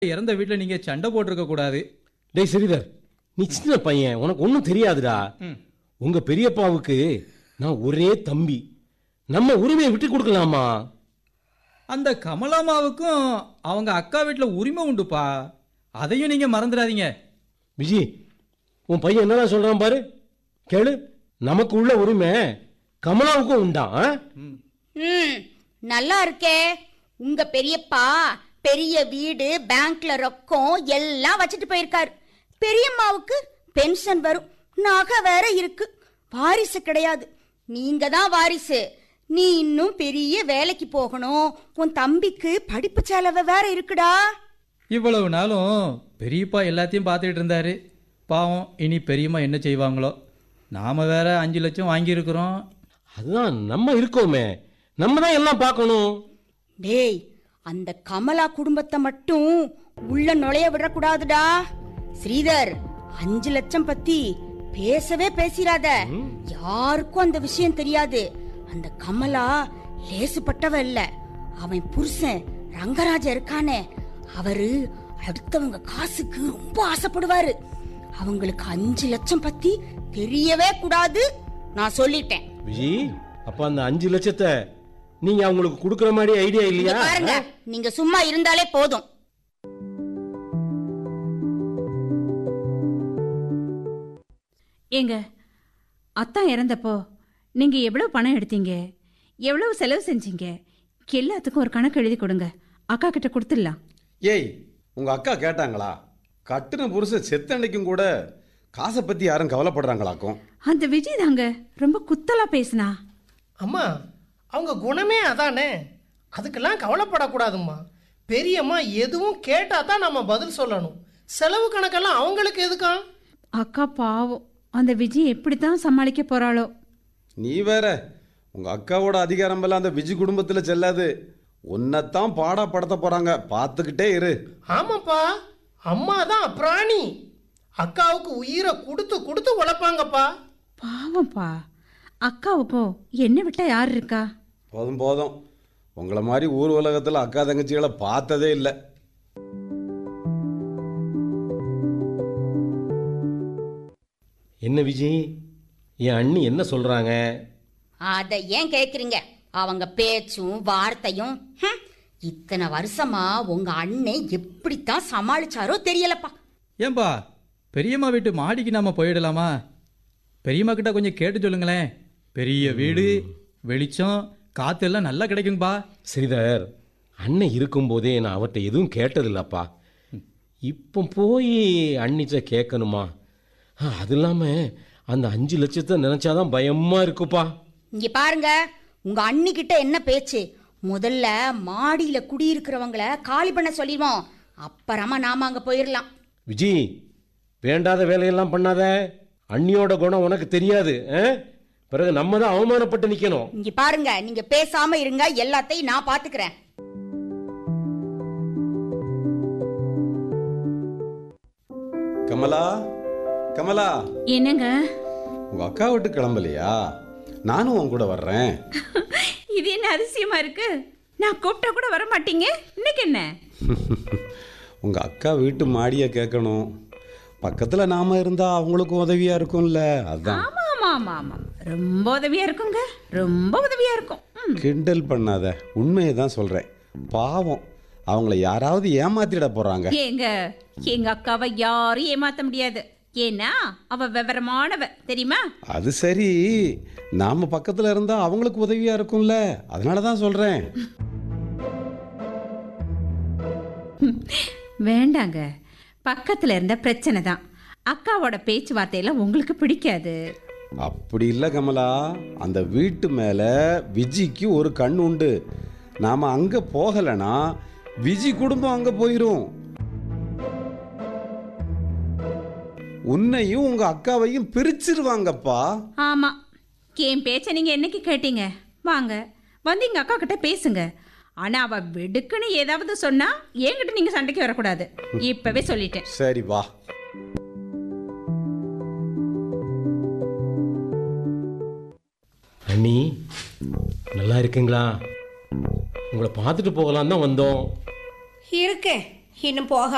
இறந்த வீட்டில் நீங்கள் சண்டை போட்டிருக்க கூடாது டேய் ஸ்ரீதர் நீ சின்ன பையன் உனக்கு ஒன்றும் தெரியாதுடா ம். உங்க பெரியப்பாவுக்கு நான் ஒரே தம்பி நம்ம உரிமையை விட்டு கொடுக்கலாமா அந்த கமலாமாவுக்கும் அவங்க அக்கா வீட்டில் உரிமை உண்டுப்பா அதையும் நீங்கள் மறந்துடாதீங்க விஜி உன் பையன் என்னடா சொல்றான் பாரு கேளு நமக்கு உள்ள உரிமை கமலாவுக்கும் உண்டா ஆ? ம் நல்லா இருக்கே உங்க பெரியப்பா பெரிய வீடு பேங்க்ல ரொக்கம் எல்லாம் வச்சுட்டு போயிருக்காரு பெரியம்மாவுக்கு பென்ஷன் வரும் நகை வேற இருக்கு வாரிசு கிடையாது நீங்க தான் வாரிசு நீ இன்னும் பெரிய வேலைக்கு போகணும் உன் தம்பிக்கு படிப்பு செலவு வேற இருக்குடா இவ்வளவு நாளும் பெரியப்பா எல்லாத்தையும் பார்த்துக்கிட்டு இருந்தாரு பாவம் இனி பெரியம்மா என்ன செய்வாங்களோ நாம வேற அஞ்சு லட்சம் வாங்கியிருக்கிறோம் அதுதான் நம்ம இருக்கோமே நம்ம தான் எல்லாம் பார்க்கணும் டேய் அந்த கமலா குடும்பத்தை மட்டும் உள்ள நுழைய விடக்கூடாதுடா ஸ்ரீதர் அஞ்சு லட்சம் பத்தி பேசவே பேசிராத யாருக்கும் அந்த விஷயம் தெரியாது அந்த கமலா லேசுப்பட்டவ இல்ல அவன் புருஷன் ரங்கராஜ இருக்கானே அவரு அடுத்தவங்க காசுக்கு ரொம்ப ஆசைப்படுவாரு அவங்களுக்கு அஞ்சு லட்சம் பத்தி தெரியவே கூடாது நான் சொல்லிட்டேன் விஜி அப்ப அந்த அஞ்சு லட்சத்தை நீங்க அவங்களுக்கு கொடுக்குற மாதிரி ஐடியா இங்க இல்லையா பாருங்க நீங்க சும்மா இருந்தாலே போதும் ஏங்க அத்தான் இறந்தப்போ நீங்க எவ்வளவு பணம் எடுத்தீங்க எவ்வளவு செலவு செஞ்சீங்க எல்லாத்துக்கும் ஒரு கணக்கு எழுதி கொடுங்க அக்கா கிட்ட கொடுத்துடலாம் ஏய் உங்க அக்கா கேட்டாங்களா கட்டுன புருஷன் செத்தன்னைக்கும் கூட காசை பத்தி யாரும் கவலைப்படுறாங்களாக்கும் அந்த விஜய் தாங்க ரொம்ப குத்தலா பேசினா அம்மா அவங்க குணமே அதானே அதுக்கெல்லாம் கவலைப்படக்கூடாதும்மா பெரியம்மா எதுவும் கேட்டால் தான் நம்ம பதில் சொல்லணும் செலவு கணக்கெல்லாம் அவங்களுக்கு எதுக்கா அக்கா பாவம் அந்த விஜய் எப்படித்தான் சமாளிக்க போறாளோ நீ வேற உங்க அக்காவோட அதிகாரம் எல்லாம் அந்த விஜி குடும்பத்துல செல்லாது உன்னைத்தான் பாடா படுத்த போறாங்க பார்த்துக்கிட்டே இரு ஆமாப்பா அம்மா தான் பிராணி அக்காவுக்கு உயிரை கொடுத்து கொடுத்து உழைப்பாங்கப்பா பாவம்ப்பா அக்காவுக்கும் என்ன விட்டா யார் இருக்கா போதும் போதும் உங்களை மாதிரி ஊர் உலகத்துல அக்கா தங்கச்சிகளை பார்த்ததே இல்லை என்ன விஜி என் அண்ணி என்ன சொல்றாங்க அத ஏன் கேக்குறீங்க அவங்க பேச்சும் வார்த்தையும் ஹம், இத்தனை வருஷமா உங்க அண்ணன் எப்படித்தான் சமாளிச்சாரோ தெரியலப்பா ஏன்பா பெரியம்மா வீட்டு மாடிக்கு நாம போயிடலாமா பெரியம்மா கிட்ட கொஞ்சம் கேட்டு சொல்லுங்களேன் பெரிய வீடு வெளிச்சம் காத்து எல்லாம் நல்லா கிடைக்கும்பா ஸ்ரீதர் அண்ணன் இருக்கும்போதே நான் அவர்கிட்ட எதுவும் கேட்டதில்லப்பா இப்போ போய் அண்ணிட்ட கேட்கணுமா ஆ, அது இல்லாமல் அந்த அஞ்சு லட்சத்தை நினச்சாதான் பயமாக இருக்குப்பா இங்க பாருங்க உங்க அண்ணி கிட்ட என்ன பேச்சு முதல்ல மாடியில குடியிருக்கிறவங்கள காலி பண்ண சொல்லிடுவோம் அப்புறமா நாம அங்க போயிடலாம் விஜி வேண்டாத வேலையெல்லாம் பண்ணாத அண்ணியோட குணம் உனக்கு தெரியாது ஆ? பிறகு நம்ம தான் அவமானப்பட்டு நிற்கணும் இங்க பாருங்க நீங்க பேசாம இருங்க எல்லாத்தையும் நான் பாத்துக்கிறேன் கமலா கமலா என்னங்க உங்க அக்கா விட்டு கிளம்பலையா நானும் உன் கூட வர்றேன் இது என்ன அதிசயமா இருக்கு நான் கூப்பிட்டா கூட வர மாட்டீங்க இன்னைக்கு என்ன உங்க அக்கா வீட்டு மாடியை கேட்கணும் பக்கத்துல நாம இருந்தா அவங்களுக்கும் உதவியா இருக்கும்ல அதான் ஆமா ஆமா ஆமா ஆமா ரொம்ப உதவியா இருக்குங்க ரொம்ப உதவியா இருக்கும் ம். கிண்டல் பண்ணாத உண்மையை தான் சொல்றேன் பாவம் அவங்கள யாராவது ஏமாத்திட போறாங்க ஏங்க எங்க அக்காவை யாரும் ஏமாத்த முடியாது ஏன்னா அவ விவரமானவ தெரியுமா அது சரி நாம பக்கத்துல இருந்தா அவங்களுக்கு உதவியா இருக்கும்ல அதனால தான் சொல்றேன் வேண்டாங்க பக்கத்துல இருந்த பிரச்சனை தான் அக்காவோட பேச்சுவார்த்தையெல்லாம் உங்களுக்கு பிடிக்காது அப்படி இல்லை கமலா அந்த வீட்டு மேல விஜிக்கு ஒரு கண் உண்டு நாம அங்க போகலைன்னா விஜி குடும்பம் அங்க போயிரும் உன்னையும் உங்க அக்காவையும் பிரிச்சிருவாங்கப்பா ஆமா என் பேச்ச நீங்க என்னைக்கு கேட்டீங்க வாங்க வந்து எங்க அக்கா கிட்ட பேசுங்க ஆனா அவ வெடுக்குன்னு ஏதாவது சொன்னா என்கிட்ட நீங்க சண்டைக்கு வரக்கூடாது இப்பவே சொல்லிட்டேன் சரி வா அண்ணி நல்லா இருக்குங்களா உங்களை பார்த்துட்டு போகலாம் தான் வந்தோம் இருக்கு இன்னும் போக